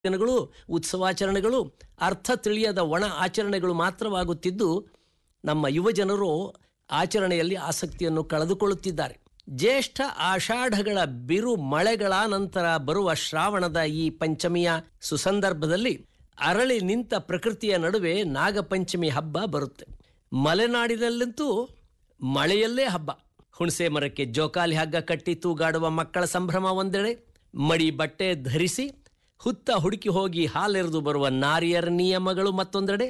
ದಿನಗಳು ಉತ್ಸವಾಚರಣೆಗಳು ಅರ್ಥ ತಿಳಿಯದ ಒಣ ಆಚರಣೆಗಳು ಮಾತ್ರವಾಗುತ್ತಿದ್ದು ನಮ್ಮ ಯುವಜನರು ಆಚರಣೆಯಲ್ಲಿ ಆಸಕ್ತಿಯನ್ನು ಕಳೆದುಕೊಳ್ಳುತ್ತಿದ್ದಾರೆ ಜ್ಯೇಷ್ಠ ಆಷಾಢಗಳ ಬಿರು ಮಳೆಗಳ ನಂತರ ಬರುವ ಶ್ರಾವಣದ ಈ ಪಂಚಮಿಯ ಸುಸಂದರ್ಭದಲ್ಲಿ ಅರಳಿ ನಿಂತ ಪ್ರಕೃತಿಯ ನಡುವೆ ನಾಗಪಂಚಮಿ ಹಬ್ಬ ಬರುತ್ತೆ ಮಲೆನಾಡಿನಲ್ಲಂತೂ ಮಳೆಯಲ್ಲೇ ಹಬ್ಬ ಹುಣಸೆ ಮರಕ್ಕೆ ಜೋಕಾಲಿ ಹಗ್ಗ ಕಟ್ಟಿ ತೂಗಾಡುವ ಮಕ್ಕಳ ಸಂಭ್ರಮ ಒಂದೆಡೆ ಮಡಿ ಬಟ್ಟೆ ಧರಿಸಿ ಹುತ್ತ ಹುಡುಕಿ ಹೋಗಿ ಹಾಲೆರೆದು ಬರುವ ನಾರಿಯರ ನಿಯಮಗಳು ಮತ್ತೊಂದೆಡೆ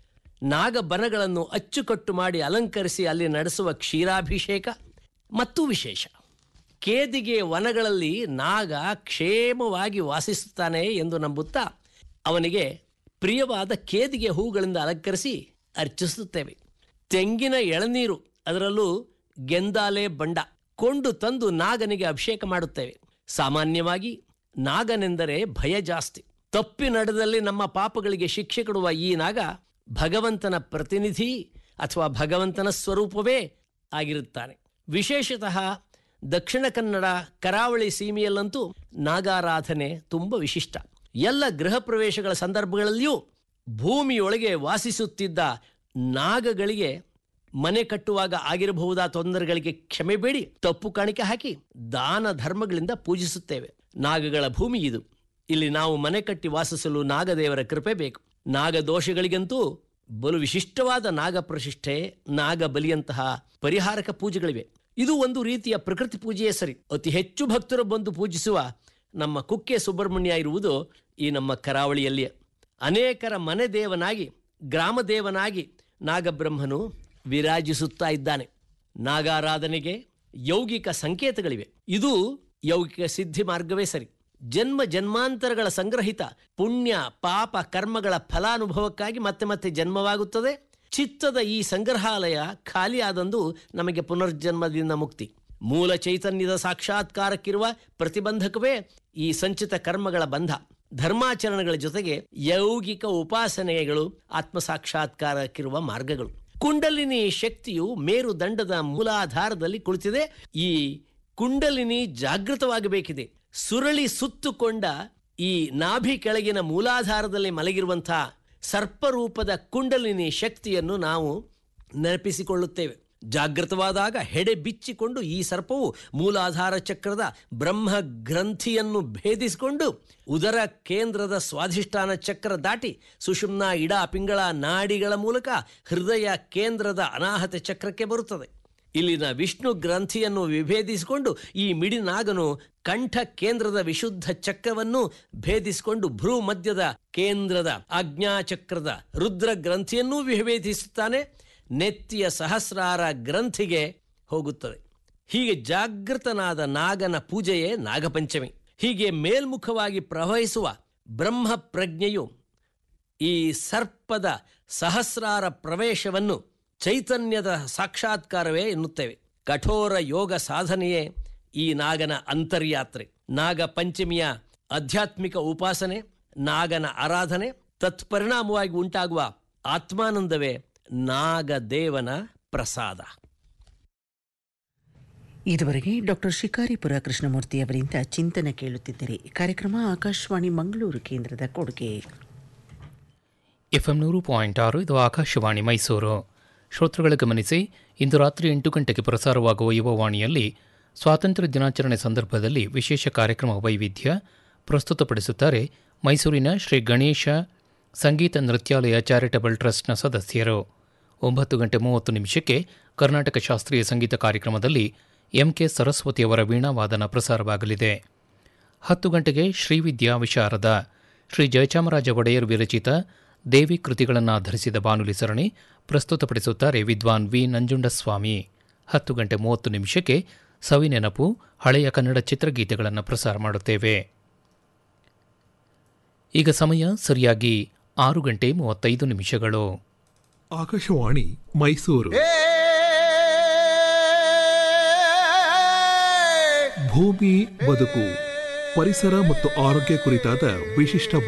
ನಾಗಬನಗಳನ್ನು ಅಚ್ಚುಕಟ್ಟು ಮಾಡಿ ಅಲಂಕರಿಸಿ ಅಲ್ಲಿ ನಡೆಸುವ ಕ್ಷೀರಾಭಿಷೇಕ ಮತ್ತೂ ವಿಶೇಷ ಕೇದಿಗೆ ವನಗಳಲ್ಲಿ ನಾಗ ಕ್ಷೇಮವಾಗಿ ವಾಸಿಸುತ್ತಾನೆ ಎಂದು ನಂಬುತ್ತಾ ಅವನಿಗೆ ಪ್ರಿಯವಾದ ಕೇದಿಗೆ ಹೂಗಳಿಂದ ಅಲಂಕರಿಸಿ ಅರ್ಚಿಸುತ್ತೇವೆ ತೆಂಗಿನ ಎಳನೀರು ಅದರಲ್ಲೂ ಗೆಂದಾಲೆ ಬಂಡ ಕೊಂಡು ತಂದು ನಾಗನಿಗೆ ಅಭಿಷೇಕ ಮಾಡುತ್ತೇವೆ ಸಾಮಾನ್ಯವಾಗಿ ನಾಗನೆಂದರೆ ಭಯ ಜಾಸ್ತಿ ತಪ್ಪಿ ನಡೆದಲ್ಲಿ ನಮ್ಮ ಪಾಪಗಳಿಗೆ ಶಿಕ್ಷೆ ಕೊಡುವ ಈ ನಾಗ ಭಗವಂತನ ಪ್ರತಿನಿಧಿ ಅಥವಾ ಭಗವಂತನ ಸ್ವರೂಪವೇ ಆಗಿರುತ್ತಾನೆ ವಿಶೇಷತಃ ದಕ್ಷಿಣ ಕನ್ನಡ ಕರಾವಳಿ ಸೀಮೆಯಲ್ಲಂತೂ ನಾಗಾರಾಧನೆ ತುಂಬ ವಿಶಿಷ್ಟ ಎಲ್ಲ ಗೃಹ ಪ್ರವೇಶಗಳ ಸಂದರ್ಭಗಳಲ್ಲಿಯೂ ಭೂಮಿಯೊಳಗೆ ವಾಸಿಸುತ್ತಿದ್ದ ನಾಗಗಳಿಗೆ ಮನೆ ಕಟ್ಟುವಾಗ ಆಗಿರಬಹುದಾದ ತೊಂದರೆಗಳಿಗೆ ಕ್ಷಮೆ ಬೇಡಿ ತಪ್ಪು ಕಾಣಿಕೆ ಹಾಕಿ ದಾನ ಧರ್ಮಗಳಿಂದ ಪೂಜಿಸುತ್ತೇವೆ ನಾಗಗಳ ಭೂಮಿ ಇದು ಇಲ್ಲಿ ನಾವು ಮನೆ ಕಟ್ಟಿ ವಾಸಿಸಲು ನಾಗದೇವರ ಕೃಪೆ ಬೇಕು ನಾಗದೋಷಗಳಿಗಂತೂ ಬಲು ವಿಶಿಷ್ಟವಾದ ನಾಗ ಪ್ರತಿಷ್ಠೆ ನಾಗ ಬಲಿಯಂತಹ ಪರಿಹಾರಕ ಪೂಜೆಗಳಿವೆ ಇದು ಒಂದು ರೀತಿಯ ಪ್ರಕೃತಿ ಪೂಜೆಯೇ ಸರಿ ಅತಿ ಹೆಚ್ಚು ಭಕ್ತರು ಬಂದು ಪೂಜಿಸುವ ನಮ್ಮ ಕುಕ್ಕೆ ಸುಬ್ರಹ್ಮಣ್ಯ ಇರುವುದು ಈ ನಮ್ಮ ಕರಾವಳಿಯಲ್ಲಿಯೇ ಅನೇಕರ ಮನೆ ದೇವನಾಗಿ ಗ್ರಾಮ ದೇವನಾಗಿ ನಾಗಬ್ರಹ್ಮನು ವಿರಾಜಿಸುತ್ತಾ ಇದ್ದಾನೆ ನಾಗಾರಾಧನೆಗೆ ಯೌಗಿಕ ಸಂಕೇತಗಳಿವೆ ಇದು ಯೌಗಿಕ ಸಿದ್ಧಿ ಮಾರ್ಗವೇ ಸರಿ ಜನ್ಮ ಜನ್ಮಾಂತರಗಳ ಸಂಗ್ರಹಿತ ಪುಣ್ಯ ಪಾಪ ಕರ್ಮಗಳ ಫಲಾನುಭವಕ್ಕಾಗಿ ಮತ್ತೆ ಮತ್ತೆ ಜನ್ಮವಾಗುತ್ತದೆ ಚಿತ್ತದ ಈ ಸಂಗ್ರಹಾಲಯ ಖಾಲಿಯಾದಂದು ನಮಗೆ ಪುನರ್ಜನ್ಮದಿಂದ ಮುಕ್ತಿ ಮೂಲ ಚೈತನ್ಯದ ಸಾಕ್ಷಾತ್ಕಾರಕ್ಕಿರುವ ಪ್ರತಿಬಂಧಕವೇ ಈ ಸಂಚಿತ ಕರ್ಮಗಳ ಬಂಧ ಧರ್ಮಾಚರಣೆಗಳ ಜೊತೆಗೆ ಯೌಗಿಕ ಉಪಾಸನೆಗಳು ಆತ್ಮ ಸಾಕ್ಷಾತ್ಕಾರಕ್ಕಿರುವ ಮಾರ್ಗಗಳು ಕುಂಡಲಿನಿ ಶಕ್ತಿಯು ಮೇರುದಂಡದ ಮೂಲಾಧಾರದಲ್ಲಿ ಕುಳಿತಿದೆ ಈ ಕುಂಡಲಿನಿ ಜಾಗೃತವಾಗಬೇಕಿದೆ ಸುರಳಿ ಸುತ್ತುಕೊಂಡ ಈ ನಾಭಿ ಕೆಳಗಿನ ಮೂಲಾಧಾರದಲ್ಲಿ ಮಲಗಿರುವಂತಹ ಸರ್ಪರೂಪದ ಕುಂಡಲಿನಿ ಶಕ್ತಿಯನ್ನು ನಾವು ನೆನಪಿಸಿಕೊಳ್ಳುತ್ತೇವೆ ಜಾಗೃತವಾದಾಗ ಹೆಡೆ ಬಿಚ್ಚಿಕೊಂಡು ಈ ಸರ್ಪವು ಮೂಲಾಧಾರ ಚಕ್ರದ ಬ್ರಹ್ಮ ಗ್ರಂಥಿಯನ್ನು ಭೇದಿಸಿಕೊಂಡು ಉದರ ಕೇಂದ್ರದ ಸ್ವಾಧಿಷ್ಠಾನ ಚಕ್ರ ದಾಟಿ ಸುಷುಮ್ನ ಇಡ ಪಿಂಗಳ ನಾಡಿಗಳ ಮೂಲಕ ಹೃದಯ ಕೇಂದ್ರದ ಅನಾಹತ ಚಕ್ರಕ್ಕೆ ಬರುತ್ತದೆ ಇಲ್ಲಿನ ವಿಷ್ಣು ಗ್ರಂಥಿಯನ್ನು ವಿಭೇದಿಸಿಕೊಂಡು ಈ ಮಿಡಿನಾಗನು ಕಂಠ ಕೇಂದ್ರದ ವಿಶುದ್ಧ ಚಕ್ರವನ್ನು ಭೇದಿಸಿಕೊಂಡು ಭ್ರೂ ಮಧ್ಯದ ಕೇಂದ್ರದ ಆಜ್ಞಾಚಕ್ರದ ರುದ್ರ ಗ್ರಂಥಿಯನ್ನೂ ವಿಭೇದಿಸುತ್ತಾನೆ ನೆತ್ತಿಯ ಸಹಸ್ರಾರ ಗ್ರಂಥಿಗೆ ಹೋಗುತ್ತದೆ ಹೀಗೆ ಜಾಗೃತನಾದ ನಾಗನ ಪೂಜೆಯೇ ನಾಗಪಂಚಮಿ ಹೀಗೆ ಮೇಲ್ಮುಖವಾಗಿ ಪ್ರವಹಿಸುವ ಬ್ರಹ್ಮ ಪ್ರಜ್ಞೆಯು ಈ ಸರ್ಪದ ಸಹಸ್ರಾರ ಪ್ರವೇಶವನ್ನು ಚೈತನ್ಯದ ಸಾಕ್ಷಾತ್ಕಾರವೇ ಎನ್ನುತ್ತೇವೆ ಕಠೋರ ಯೋಗ ಸಾಧನೆಯೇ ಈ ನಾಗನ ಅಂತರ್ಯಾತ್ರೆ ನಾಗ ಪಂಚಮಿಯ ಆಧ್ಯಾತ್ಮಿಕ ಉಪಾಸನೆ ನಾಗನ ಆರಾಧನೆ ತತ್ಪರಿಣಾಮವಾಗಿ ಉಂಟಾಗುವ ಆತ್ಮಾನಂದವೇ ನಾಗದೇವನ ಪ್ರಸಾದ ಇದುವರೆಗೆ ಡಾಕ್ಟರ್ ಶಿಕಾರಿಪುರ ಕೃಷ್ಣಮೂರ್ತಿ ಅವರಿಂದ ಚಿಂತನೆ ಕೇಳುತ್ತಿದ್ದರೆ ಕಾರ್ಯಕ್ರಮ ಆಕಾಶವಾಣಿ ಮಂಗಳೂರು ಕೇಂದ್ರದ ಕೊಡುಗೆ ಎಫ್ಎಂ ನೂರು ಪಾಯಿಂಟ್ ಆರು ಇದು ಆಕಾಶವಾಣಿ ಮೈಸೂರು ಶ್ರೋತೃಗಳ ಗಮನಿಸಿ ಇಂದು ರಾತ್ರಿ ಎಂಟು ಗಂಟೆಗೆ ಪ್ರಸಾರವಾಗುವ ಯುವವಾಣಿಯಲ್ಲಿ ಸ್ವಾತಂತ್ರ್ಯ ದಿನಾಚರಣೆ ಸಂದರ್ಭದಲ್ಲಿ ವಿಶೇಷ ಕಾರ್ಯಕ್ರಮ ವೈವಿಧ್ಯ ಪ್ರಸ್ತುತಪಡಿಸುತ್ತಾರೆ ಮೈಸೂರಿನ ಶ್ರೀ ಗಣೇಶ ಸಂಗೀತ ನೃತ್ಯಾಲಯ ಚಾರಿಟಬಲ್ ಟ್ರಸ್ಟ್ನ ಸದಸ್ಯರು ಒಂಬತ್ತು ಗಂಟೆ ಮೂವತ್ತು ನಿಮಿಷಕ್ಕೆ ಕರ್ನಾಟಕ ಶಾಸ್ತ್ರೀಯ ಸಂಗೀತ ಕಾರ್ಯಕ್ರಮದಲ್ಲಿ ಎಂಕೆ ಸರಸ್ವತಿಯವರ ವೀಣಾವಾದನ ಪ್ರಸಾರವಾಗಲಿದೆ ಹತ್ತು ಗಂಟೆಗೆ ಶ್ರೀವಿದ್ಯಾ ವಿಶಾರದ ಶ್ರೀ ಜಯಚಾಮರಾಜ ಒಡೆಯರ್ ವಿರಚಿತ ದೇವಿ ಕೃತಿಗಳನ್ನು ಆಧರಿಸಿದ ಬಾನುಲಿ ಸರಣಿ ಪ್ರಸ್ತುತಪಡಿಸುತ್ತಾರೆ ವಿದ್ವಾನ್ ವಿ ನಂಜುಂಡಸ್ವಾಮಿ ಹತ್ತು ಗಂಟೆ ಮೂವತ್ತು ನಿಮಿಷಕ್ಕೆ ಸವಿನೆನಪು ಹಳೆಯ ಕನ್ನಡ ಚಿತ್ರಗೀತೆಗಳನ್ನು ಪ್ರಸಾರ ಮಾಡುತ್ತೇವೆ ಈಗ ಸಮಯ ಸರಿಯಾಗಿ ಆರು ಗಂಟೆ ಮೂವತ್ತೈದು ನಿಮಿಷಗಳು ಆಕಾಶವಾಣಿ ಮೈಸೂರು ಭೂಮಿ ಬದುಕು ಪರಿಸರ ಮತ್ತು ಆರೋಗ್ಯ ಕುರಿತಾದ ವಿಶಿಷ್ಟ